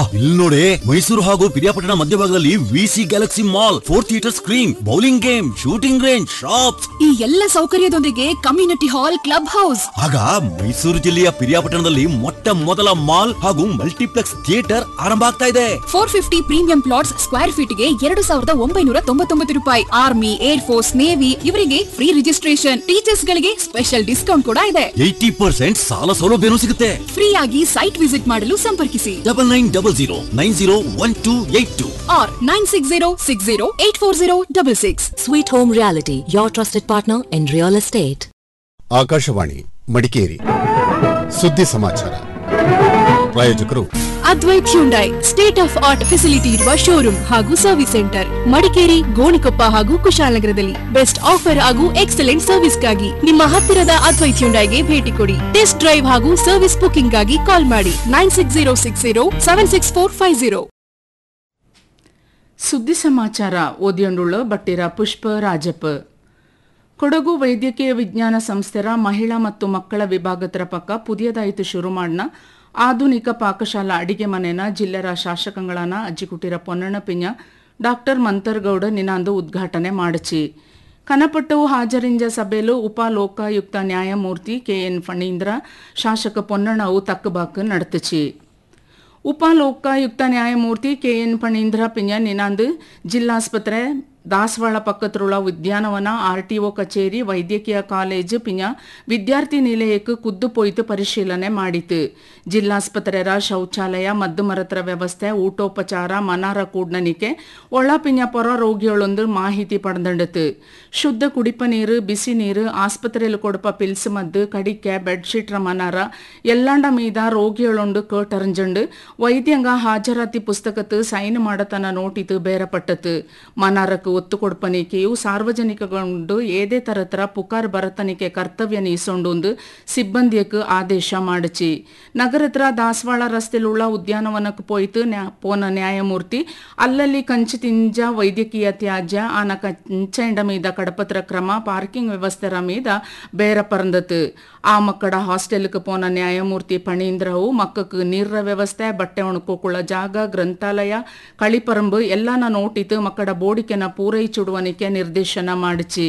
ಇಲ್ಲಿ ನೋಡಿ ಮೈಸೂರು ಹಾಗೂ ಪಿರಿಯಾಪಟ್ಟಣ ಮಧ್ಯಭಾಗದಲ್ಲಿ VC galaxy mall four theatre screen bowling game shooting range shops ಈ ಎಲ್ಲ ಸೌಕರ್ಯದೊಂದಿಗೆ ಕಮ್ಯುನಿಟಿ ಹಾಲ್ ಕ್ಲಬ್ ಹೌಸ್ ಆಗ ಮೈಸೂರು ಜಿಲ್ಲೆಯ ಪಿರಿಯಾಪಟ್ಟಣದಲ್ಲಿ ಮೊಟ್ಟ ಮೊದಲ ಮಾಲ್ ಹಾಗೂ ಮಲ್ಟಿಪ್ಲೆಕ್ಸ್ ಥಿಯೇಟರ್ ಆರಂಭ ಆಗ್ತಾ ಇದೆ four fifty premium plots square feet ಗೆ ಎರಡು ಸಾವಿರದ ಒಂಬೈನೂರ ತೊಂಬತ್ತೊಂಬತ್ತು ರೂಪಾಯಿ ಆರ್ಮಿ ಏರ್ ಫೋರ್ಸ್ ನೇವಿ ಇವರಿಗೆ ಫ್ರೀ ರಿಜಿಸ್ಟ್ರೇಷನ್ ಟೀಚರ್ಸ್ ಗಳಿಗೆ ಸ್ಪೆಷಲ್ ಡಿಸ್ಕೌಂಟ್ ಕೂಡ ಇದೆ ಏಯ್ಟಿ ಪರ್ಸೆಂಟ್ ಸಾಲ ಸೌಲಭ್ಯನೂ ಸಿಗುತ್ತೆ ಫ್ರೀ ಆಗಿ ಸೈಟ್ ವಿಸಿಟ್ ಮಾಡಲು ಸಂಪರ್ಕಿಸಿ double nine double zero nine zero one two eight two or nine six zero six zero eight four zero double six Sweet Home Reality, your trusted partner in real estate. Akashvani Madikeri ಸುದ್ದಿ ಸಮಾಚಾರ ಪ್ರಾಯೋಜಕರು Advaith Hyundai state of art facility ಇರುವ showroom ಹಾಗೂ service centre Madikeri Gonikoppa ಹಾಗೂ ಕುಶಾಲನಗರದಲ್ಲಿ best offer ಹಾಗೂ excellent ಸರ್ವಿಸ್ಗಾಗಿ ನಿಮ್ಮ ಹತ್ತಿರದ ಅದ್ವೈತ್ ಹ್ಯುಂಡೈಗೆ ಭೇಟಿ ಕೊಡಿ ಟೆಸ್ಟ್ ಡ್ರೈವ್ ಹಾಗೂ ಸರ್ವಿಸ್ ಬುಕಿಂಗ್ ಗಾಗಿ ಕಾಲ್ ಮಾಡಿ nine six zero six zero seven six four five zero ಸುದ್ದಿ ಸಮಾಚಾರ ಓದಿಯೊಂಡುಳ್ಳ ಬಟ್ಟಿರ ಪುಷ್ಪ ರಾಜಪ್ಪ ಕೊಡಗು ವೈದ್ಯಕೀಯ ವಿಜ್ಞಾನ ಸಂಸ್ಥೆರ ಮಹಿಳಾ ಮತ್ತು ಮಕ್ಕಳ ವಿಭಾಗತರ ಪಕ್ಕ ಪುದಿಯದಾಯಿತು ಶುರು ಮಾಡ್ನ ಆಧುನಿಕ ಪಾಕಶಾಲಾ ಅಡಿಗೆ ಮನೆನ ಜಿಲ್ಲೆರ ಶಾಸಕಗಳನ್ನ ಅಜ್ಜಿಕುಟಿರ ಪೊನ್ನಣ್ಣ ಪಿಂಜ ಡಾಕ್ಟರ್ ಮಂತರ್ಗೌಡ ನಿನಾಂದು ಉದ್ಘಾಟನೆ ಮಾಡಿಚಿ ಕನಪಟ್ಟವು ಹಾಜರಿಂಜ ಸಭೆಲು ಉಪ ಲೋಕಾಯುಕ್ತ ನ್ಯಾಯಮೂರ್ತಿ ಕೆಎನ್ ಫಣೀಂದ್ರ ಶಾಸಕ ಪೊನ್ನಣ್ಣವು ತಕ್ಕಬಾಕ್ ನಡೆತಿಚಿ ಉಪ ಲೋಕಾಯುಕ್ತ ನ್ಯಾಯಮೂರ್ತಿ ಕೆಎನ್ ಫಣೀಂದ್ರ ಪಿಂಜ ನಿನಾಂದು ಜಿಲ್ಲಾಸ್ಪತ್ರೆ ದಾಸವಾಳ ಪಕ್ಕತ್ರುಳ ಉದ್ಯಾನವನ ಆರ್ಟಿಒ ಕಚೇರಿ ವೈದ್ಯಕೀಯ ಕಾಲೇಜು ಪಿಂಜ ವಿದ್ಯಾರ್ಥಿ ನಿಲಯಕ್ಕೆ ಕುದ್ದು ಪೋಯ್ತು ಪರಿಶೀಲನೆ ಮಾಡಿತು ಜಿಲ್ಲಾಸ್ಪತ್ರೆರ ಶೌಚಾಲಯ ಮದ್ದು ಮರತರ ವ್ಯವಸ್ಥೆ ಊಟೋಪಚಾರ ಮನಾರ ಕೂಡ್ನನಿಕೆ ಒಳ ಪಿಂಜ ಪೊರ ರೋಗಿಯೊಳೊಂದು ಮಾಹಿತಿ ಪಡೆದಂಡತು ಶುದ್ಧ ಕುಡಿಪ ನೀರು ಬಿಸಿ ನೀರು ಆಸ್ಪತ್ರೆಯಲ್ಲಿ ಕೊಡಪ ಪಿಲ್ಸ್ ಮದ್ದು ಕಡಿಕೆ ಬೆಡ್ಶೀಟ್ರ ಮನಾರ ಎಲ್ಲಂಡ ಮೀದ ರೋಗಿಯೊಳೊಂಡು ಕೇಟರಂಜಂಡು ವೈದ್ಯಂಗ ಹಾಜರಾತಿ ಪುಸ್ತಕತ್ತು ಸೈನ್ ಮಾಡತನ ನೋಟಿತು ಬೇರಪಟ್ಟತು ಮನಾರಕ್ಕೆ ಒತ್ತು ಕೊಡ್ಪನಿಕೆಯು ಸಾರ್ವಜನಿಕಗೊಂಡು ಏದೇ ತರತರ ಪುಕಾರ್ ಬರತನಿಕೆ ಕರ್ತವ್ಯ ನೀಸೊಂಡು ಸಿಬ್ಬಂದಿಯಕ್ಕೆ ಆದೇಶ ಮಾಡಿಚಿ ನಗರತ್ರ ದಾಸವಾಳ ರಸ್ತೆಲುಳ್ಳ ಉದ್ಯಾನವನಕ್ಕೆ ಪೋಯ್ತು ನ್ಯಾ ಪೋನ ನ್ಯಾಯಮೂರ್ತಿ ಅಲ್ಲಲ್ಲಿ ಕಂಚು ತಿಂಜ ವೈದ್ಯಕೀಯ ತ್ಯಾಜ್ಯ ಆನ ಕಂಚೆಂಡ ಮೀದ ಕಡಪತ್ರ ಕ್ರಮ ಪಾರ್ಕಿಂಗ್ ವ್ಯವಸ್ಥೆರ ಮೀದ ಬೇರ ಪರಂದತು ಆ ಮಕ್ಕಳ ಹಾಸ್ಟೆಲ್ಗೆ ಪೋನ ನ್ಯಾಯಮೂರ್ತಿ ಪಣೀಂದ್ರವು ಮಕ್ಕಕ್ಕೆ ನೀರ ವ್ಯವಸ್ಥೆ ಬಟ್ಟೆ ಒಣಕೋಕುಳ ಜಾಗ ಗ್ರಂಥಾಲಯ ಕಳಿಪರಂಬು ಎಲ್ಲಾನ ನೋಟಿತು ಮಕ್ಕಳ ಬೋಡಿಕೆನ ಪೂರೈಚುಡುವನಿಕೆ ನಿರ್ದೇಶನ ಮಾಡಿಚಿ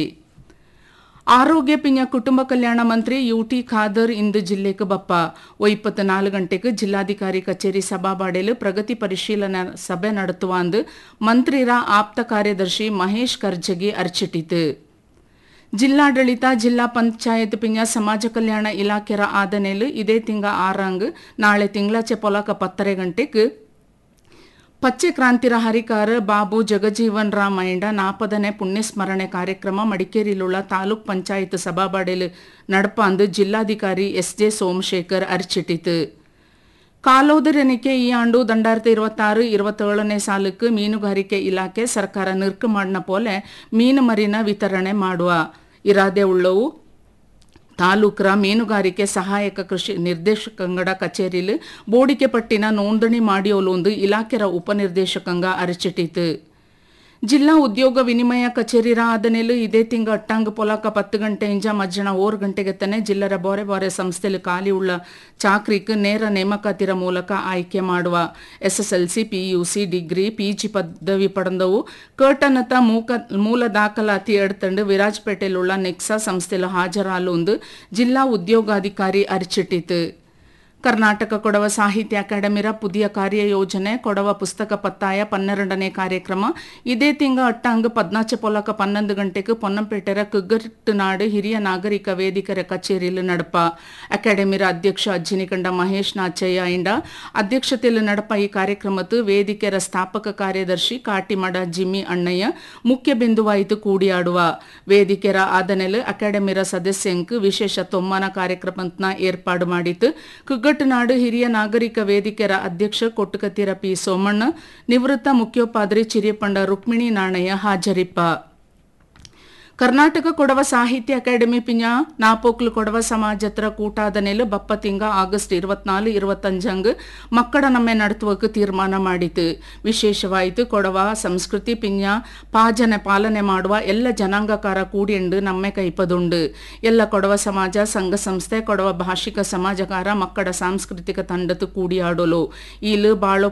ಆರೋಗ್ಯ ಪಿಂಜ ಕುಟುಂಬ ಕಲ್ಯಾಣ ಮಂತ್ರಿ ಯುಟಿ ಖಾದರ್ ಇಂದು ಜಿಲ್ಲೆಗೆ ಬಪ್ಪ ಒಯ್ಪತ್ತು ನಾಲ್ಕು ಗಂಟೆಗೆ ಜಿಲ್ಲಾಧಿಕಾರಿ ಕಚೇರಿ ಸಭಾಬಾಡೆಲು ಪ್ರಗತಿ ಪರಿಶೀಲನಾ ಸಭೆ ನಡೆಸುವ ಅಂದು ಮಂತ್ರಿರ ಆಪ್ತ ಕಾರ್ಯದರ್ಶಿ ಮಹೇಶ್ ಕರ್ಜಗಿ ಅರ್ಚಿಟಿತು ಜಿಲ್ಲಾಡಳಿತ ಜಿಲ್ಲಾ ಪಂಚಾಯತ್ ಪಿಂಜ ಸಮಾಜ ಕಲ್ಯಾಣ ಇಲಾಖೆರ ಆದನೆಲು ಇದೇ ತಿಂಗ ಆರಂಗ್ ನಾಳೆ ತಿಂಗಳಾಚೆ ಪೊಲಕ ಪತ್ತರೆ ಗಂಟೆಗೆ ಪಚ್ಚೆ ಕ್ರಾಂತಿರ ಹರಿಕಾರ ಬಾಬು ಜಗಜೀವನ್ ರಾಮ್ ಐಂಡ ನಾಪದನೆ ಪುಣ್ಯಸ್ಮರಣೆ ಕಾರ್ಯಕ್ರಮ ಮಡಿಕೇರಿಲುಳ್ಳ ತಾಲೂಕ್ ಪಂಚಾಯತ್ ಸಭಾಬಾಡೆಲು ನಡಪಾಂದು ಜಿಲ್ಲಾಧಿಕಾರಿ ಎಸ್ ಜೆ ಸೋಮಶೇಖರ್ ಅರ್ಚಿಟಿತು ಕಾಲೋದರನಿಕೆ ಈ ಆಂಡು ದಂಡಾಯಿರത്തി ഇരുപത്താറ് ഇരുപത്തേಳನೇ ಸಾಲಕ್ಕೆ ಮೀನುಗಾರಿಕೆ ಇಲಾಖೆ ಸರ್ಕಾರ ನಿರ್ಕು ಮಾಡಿನ ಪೋಲೆ ಮೀನು ಮರಿನ ವಿತರಣೆ ಮಾಡುವ ಇರಾದೆ ಉಳ್ಳವು ತಾಲೂಕರ ಮೀನುಗಾರಿಕೆ ಸಹಾಯಕ ಕೃಷಿ ನಿರ್ದೇಶಕಂಗಡ ಕಚೇರಿಲಿ ಬೋಡಿಕೆ ಪಟ್ಟಿನ ನೋಂದಣಿ ಮಾಡಿಯೋಲೊಂದು ಇಲಾಖೆರ ಉಪನಿರ್ದೇಶಕಂಗ ಅರಚಿಟಿತು ಜಿಲ್ಲಾ ಉದ್ಯೋಗ ವಿನಿಮಯ ಕಚೇರಿರ ಆದನೆಲು ಇದೇ ತಿಂಗ ಅಟ್ಟಾಂಗ ಪೊಲಕ ಪತ್ತು ಗಂಟೆಯಿಂದ ಮಧ್ಯಾಹ್ನ ಓರ್ ಗಂಟೆಗೆ ತನೆ ಜಿಲ್ಲರ ಬೋರೆ ಬೋರೆ ಸಂಸ್ಥೆಲಿ ಖಾಲಿ ಉಳ್ಳ ಚಾಕ್ರಿಕ್ ನೇರ ನೇಮಕಾತಿರ ಮೂಲಕ ಆಯ್ಕೆ ಮಾಡುವ ಎಸ್ಎಸ್ಎಲ್ಸಿ ಪಿಯುಸಿ ಡಿಗ್ರಿ ಪಿಜಿ ಪದವಿ ಪಡೆದವು ಕರ್ಟನತ ಮೂಕ ಮೂಲ ದಾಖಲಾತಿ ಎಡ್ತಂಡು ವಿರಾಜಪೇಟೆಲುಳ್ಳ ನೆಕ್ಸಾ ಸಂಸ್ಥೆಲು ಹಾಜರಾಲೊಂದು ಜಿಲ್ಲಾ ಉದ್ಯೋಗಾಧಿಕಾರಿ ಅರಿಚಿಟ್ಟಿತು ಕರ್ನಾಟಕ ಕೊಡವ ಸಾಹಿತ್ಯ ಅಕಾಡೆಮಿರ ಪುದಿಯ ಕಾರ್ಯಯೋಜನೆ ಕೊಡವ ಪುಸ್ತಕ ಪತ್ತಾಯ ಪನ್ನೆರಡನೇ ಕಾರ್ಯಕ್ರಮ ಇದೇ ತಿಂಗ ಅಟ್ಟಾಂಗ ಪದ್ನಾಚೆ ಪೊಲಕ ಪನ್ನೊಂದು ಗಂಟೆಗೆ ಪೊನ್ನಂಪೇಟೆರ ಕುಗ್ಗಟ್ಟುನಾಡು ಹಿರಿಯ ನಾಗರಿಕ ವೇದಿಕರ ಕಚೇರಿಯಲ್ಲಿ ನಡಪ ಅಕಾಡೆಮಿರ ಅಧ್ಯಕ್ಷ ಅಜ್ಜಿನಿಕಂಡ ಮಹೇಶ್ ನಾಚಯ್ಯ ಇಂಡ ಅಧ್ಯಕ್ಷತೆಯಲ್ಲಿ ನಡಪ ಈ ಕಾರ್ಯಕ್ರಮತ್ತು ವೇದಿಕೆರ ಸ್ಥಾಪಕ ಕಾರ್ಯದರ್ಶಿ ಕಾಟಿಮಡ ಜಿಮ್ಮಿ ಅಣ್ಣಯ್ಯ ಮುಖ್ಯ ಬಿಂದುವಾಯಿತು ಕೂಡಿಯಾಡುವ ವೇದಿಕೆರ ಆದನೆಲು ಅಕಾಡೆಮಿರ ಸದಸ್ಯಂಕ್ ವಿಶೇಷ ತೊಮ್ಮನ ಕಾರ್ಯಕ್ರಮತ್ನ ಏರ್ಪಾಡು ಮಾಡಿತು ಕುಗ್ಗಟ್ಟುನಾಡು ಹಿರಿಯ ನಾಗರಿಕ ವೇದಿಕೆರ ಅಧ್ಯಕ್ಷ ಕೊಟ್ಟುಕತ್ತಿರ ಪಿ ಸೋಮಣ್ಣ ನಿವೃತ್ತ ಮುಖ್ಯೋಪಾಧ್ರಿ ಚಿರಿಯಪಂಡ ರುಕ್ಮಿಣಿ ನಾಣಯ್ಯ ಹಾಜರಿಪ್ಪ ಕರ್ನಾಟಕ ಕೊಡವ ಸಾಹಿತ್ಯ ಅಕಾಡೆಮಿ ಪಿಂಜ ನಾಪೋಕ್ಲು ಕೊಡವ ಸಮಾಜತ್ರ ಕೂಟಾದ ನೆಲೆ ಬಪ್ಪ ತಿಂಗ ಆಗಸ್ಟ್ ಇರುವತ್ನಾಲು ಇರುವತ್ತಂಜಂಗ್ ಮಕ್ಕಳ ನಮ್ಮೆ ನಡತುವಕ್ಕೆ ತೀರ್ಮಾನ ಮಾಡಿತು ವಿಶೇಷವಾಯಿತು ಕೊಡವ ಸಂಸ್ಕೃತಿ ಪಿಂಜ ಪಾಜನೆ ಪಾಲನೆ ಮಾಡುವ ಎಲ್ಲ ಜನಾಂಗಕಾರ ಕೂಡಿಂಡು ನಮ್ಮೆ ಕೈಪದುಂಡು ಎಲ್ಲ ಕೊಡವ ಸಮಾಜ ಸಂಘ ಸಂಸ್ಥೆ ಕೊಡವ ಭಾಷಿಕ ಸಮಾಜಕಾರ ಮಕ್ಕಳ ಸಾಂಸ್ಕೃತಿಕ ತಂಡತು ಕೂಡಿಯಾಡಲು ಈಲು ಬಾಳೋ